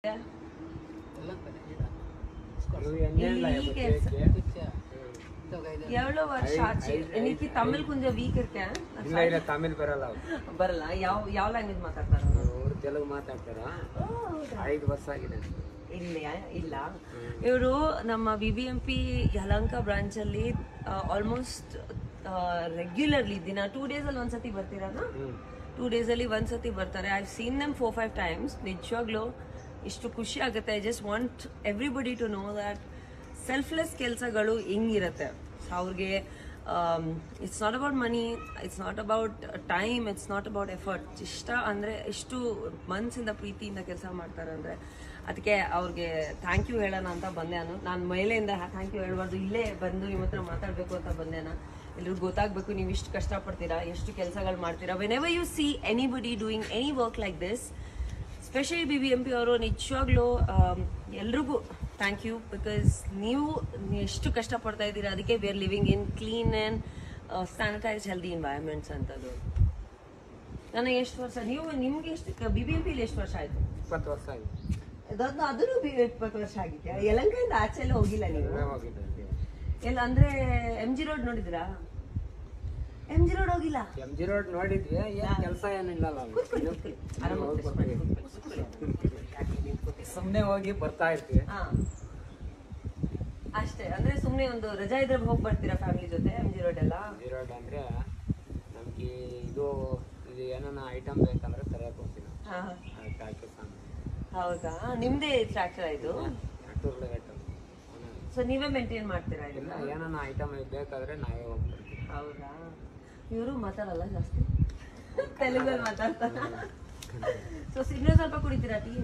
నువ్వు ఎన్నేళ్ళ ఈ కేసు. எவ்வளோ வருஷம் ஆச்சு இன்னைக்கு தமிழ் கொஞ்சம் வீக் இருக்கேன் ಇಲ್ಲ ಇಲ್ಲ ತಮಿಳ್ ಬರಲ್ಲ ಬರಲ್ಲ ಯಾವ ಯಾವ ಲ್ಯಾಂಗ್ವೇಜ್ ಮಾತಾಡ್ತಾರ ಅವರು ತೆಲುಗು ಮಾತಾಡ್ತಾರ ಐದು ವರ್ಷ ಆಗಿದೆ ಇಲ್ಲ ಇಲ್ಲ ಇವರು ನಮ್ಮ V B M P Yelahanka branch ಅಲ್ಲಿ ಆಲ್ಮೋಸ್ಟ್ ರೆಗ್ಯುಲರ್ಲಿ ದಿನ ಟೂ ಡೇಸ್ ಅಲ್ಲಿ ಒಂದ್ಸತಿ ಬರ್ತೀರಲ್ಲ ಟೂ ಡೇಸ್ ಅಲ್ಲಿ ಒಂದ್ಸತಿ ಬರ್ತಾರೆ I seen them four five times ನಿಜವಾಗ್ಲೂ ಇಷ್ಟು ಖುಷಿ ಆಗುತ್ತೆ I just want everybody to know that selfless ಕೆಲಸಗಳು ಹಿಂಗಿರುತ್ತೆ ಅವ್ರಿಗೆ it's not about money it's not about time it's not about effort ಇಷ್ಟ ಅಂದರೆ ಎಷ್ಟು ಮನಸ್ಸಿಂದ ಪ್ರೀತಿಯಿಂದ ಕೆಲಸ ಮಾಡ್ತಾರೆ ಅಂದರೆ ಅದಕ್ಕೆ ಅವ್ರಿಗೆ ಥ್ಯಾಂಕ್ ಯು ಹೇಳೋಣ ಅಂತ ಬಂದೆ ನಾನು ನಾನು ಮೇಲೆಯಿಂದ ಥ್ಯಾಂಕ್ ಯು ಹೇಳ್ಬಾರ್ದು ಇಲ್ಲೇ ಬಂದು ನಿಮ್ಮ ಹತ್ರ ಮಾತಾಡಬೇಕು ಅಂತ ಬಂದೆ ನಾನು ಎಲ್ರಿಗೂ ಗೊತ್ತಾಗಬೇಕು ನೀವು ಇಷ್ಟು ಕಷ್ಟಪಡ್ತೀರಾ ಎಷ್ಟು ಕೆಲಸಗಳು ಮಾಡ್ತೀರಾ whenever you see anybody doing any work like this specially B B M P ಅವರು ನಿಜವಾಗ್ಲೂ ಎಲ್ರಿಗೂ ಥ್ಯಾಂಕ್ ಯು ಬಿಕಾಸ್ ನೀವು ಎಷ್ಟು ಕಷ್ಟಪಡ್ತಾ ಇದ್ದೀರಾ ಅದಕ್ಕೆ we are living in clean and sanitise healthy environments ಅಂತದ್ದು ನನಗೆ ಎಷ್ಟು ವರ್ಷ ನೀವು ನಿಮ್ಗೆ ಎಷ್ಟು ಬಿ ಬಿ ಎಂ ಪಿಲಿ ಎಷ್ಟು ವರ್ಷ ಆಯ್ತು ಇಪ್ಪತ್ತು ವರ್ಷ ಆಗಿದೆ ಅದೊಂದು ಅದನ್ನು ಬಿ ಇಪ್ಪತ್ತು ವರ್ಷ ಆಗಿದ್ಯಾ ಯಲಂಕದಿಂದ ಆಚೆ ಎಲ್ಲ ಹೋಗಿಲ್ಲ ನೀವು ನಾವೇ ಹೋಗಿದ್ದೆ ಎಲ್ಲ ಅಂದ್ರೆ ಎಂ ಜಿ ರೋಡ್ ನೋಡಿದ್ರಾ ಎಂ ಜಿ ರೋಡ್ ಹೋಗಿಲ್ಲ ಎಂ ಜಿ ರೋಡ್ ನೋಡಿದ್ವಿ ಏನ್ ಕೆಲಸ ಏನಿಲ್ಲಲ್ಲ ಕೂತ್ಕೊಳ್ಳಿ, ಕೂತ್ಕೊಳ್ಳಿ. ಆರಾಮಾಗಿ ಕೂತ್ಕೊಳ್ಳಿ, ಕೂತ್ಕೊಳ್ಳಿ, ಕೂತ್ಕೊಳ್ಳಿ. ಯಾಕೆ ನೀವು ಕೂತ್ಕೊಳ್ಳಿ. ಸುಮ್ಮನೆ ಹೋಗಿ ಬರ್ತಾ ಇರ್ತೀವಿ ಹಾ. ಅಷ್ಟೇ ಅಂದ್ರೆ ಸುಮ್ನೆ ಒಂದು ರಜಾ ಇದ್ರೆ ಹೋಗಿ ಬರ್ತೀರಾ ಫ್ಯಾಮಿಲಿ ಜೊತೆ ಎಂ ಜಿ ರೋಡ್ ಎಲ್ಲ ಎಂ ಜಿ ರೋಡ್ ಅಂದ್ರೆ ನಮ್ಗೆ ಇದು ಇದು ಏನಾನ ಐಟಮ್ ಬೇಕಂದ್ರೆ ತರಕ್ ಹೋಗ್ತೀವಿ ನಾವು. ಹಾ. ಅದಕ್ಕೆ ಹಾಕಿ ಸಾಮಾನು. ಹೌದಾ ನಿಮ್ದೇ ಟ್ರ್ಯಾಕ್ಟರ್ ಇದು ಟ್ರ್ಯಾಕ್ಟರ್ಗಳು ರೇಟ್ ಸೊ ನೀವೇ ಮೇಂಟೈನ್ ಮಾಡ್ತೀರಾ ಇಲ್ಲ ಇದನ್ನ ಏನಾನ ಐಟಮ್ ಬೇಕಾದ್ರೆ ನಾವೇ ಹೋಗ್ಬಿಡ್ತೀವಿ ಹೌದಾ ಇವರು ಮಾತಾಡಲ್ಲ ಜಾಸ್ತಿ ತೆಲುಗಲ್ಲಿ ಮಾತಾಡ್ತಾರ ಸೊ ಇನ್ನೂ ಸ್ವಲ್ಪ ಕುಡಿತೀರಾ ಟೀ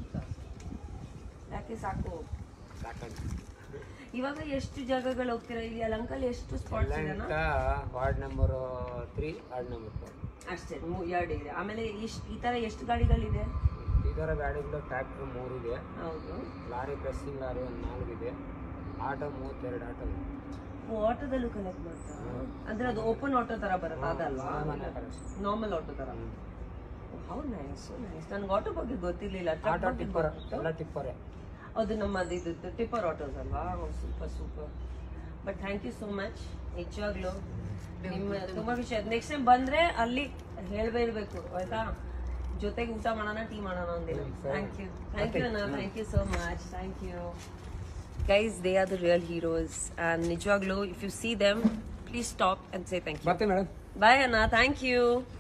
ಯಾಕೆ ಸಾಕು ಸಾಕಂತ ಇವಾಗ ಎಷ್ಟು ಜಾಗಗಳು ಹೋಗ್ತೀರಾ ಇಲ್ಲಿ ಅಲಂಕಲ್ ಎಷ್ಟು ಸ್ಪಾಟ್ಸ್ ಇದೆನಾ ಅಂತ ward number three ward number four ಅಷ್ಟೇ ಮೂ- ಎರಡು ಇದೆ ಆಮೇಲೆ ಇಷ್ಟು ಈ ತರ ಎಷ್ಟು ಗಾಡಿಗಳಿದೆ ಈ ಥರ ಗಾಡಿಗಳು ಟ್ರ್ಯಾಕ್ಟರ್ ಮೂರಿದೆ ಹೌದು ಲಾರಿ ಪ್ರೆಸ್ಸಿಂಗ್ ಲಾರಿ ಒಂದು ನಾಲ್ಕಿದೆ ಆಟೋ ಮೂವತ್ತೆರಡು ಆಟೋ ಇದೆ ಓ, ಆಟೋದಲ್ಲೂ ಕಲೆಕ್ಟ್ ಮಾಡ್ತಾರಾ ಅಂದ್ರೆ ಅದು ಓಪನ್ ಆಟೋ ತರ ಬರುತ್ತೆ ಅದಲ್ವಾ ನಾರ್ಮಲ್ ಆಟೋ ತರ ಹೌ ನೈಸ್ ನೈಸ್ ನನ್ಗೆ ಆಟೋ ಬಗ್ಗೆ ಗೊತ್ತಿರ್ಲಿಲ್ಲ truck ಆಟೋ ಬಗ್ಗೆ ಟಿಪ್ಪರ್ ಗೊತ್ತಿತ್ತು. ಎಲ್ಲ ಟಿಪ್ಪರೇ ಅದು ನಮ್ಮದು ಇದು ಟಿಪ್ಪರ್ ಆಟೋಸ್ ಅಲ್ವಾ super super but thank you so much ನಿಜವಾಗ್ಲೂ ನಿಮ್ಮ ತುಂಬಾ ವಿಷಯ ನೆಕ್ಸ್ಟ್ ಟೈಮ್ ಬಂದ್ರೆ ಅಲ್ಲಿ ಹೇಳ್ಬೇಡ್ಬೇಕು ಆಯ್ತಾ ಜೊತೆಗೆ ಊಟ ಮಾಡೋಣ ಟೀ ಮಾಡೋಣ ಒಂದಿನ ಥ್ಯಾಂಕ್ ಯು ಥ್ಯಾಂಕ್ ಯು ಅಣ್ಣ thank you so much thank you guys they are the real heroes and ನಿಜವಾಗ್ಲೂ if you see them please stop and say thank you ಬರ್ತೀವಿ ಮೇಡಮ್ ಬಾಯ್ ಅಣ್ಣ ಥ್ಯಾಂಕ್ ಯು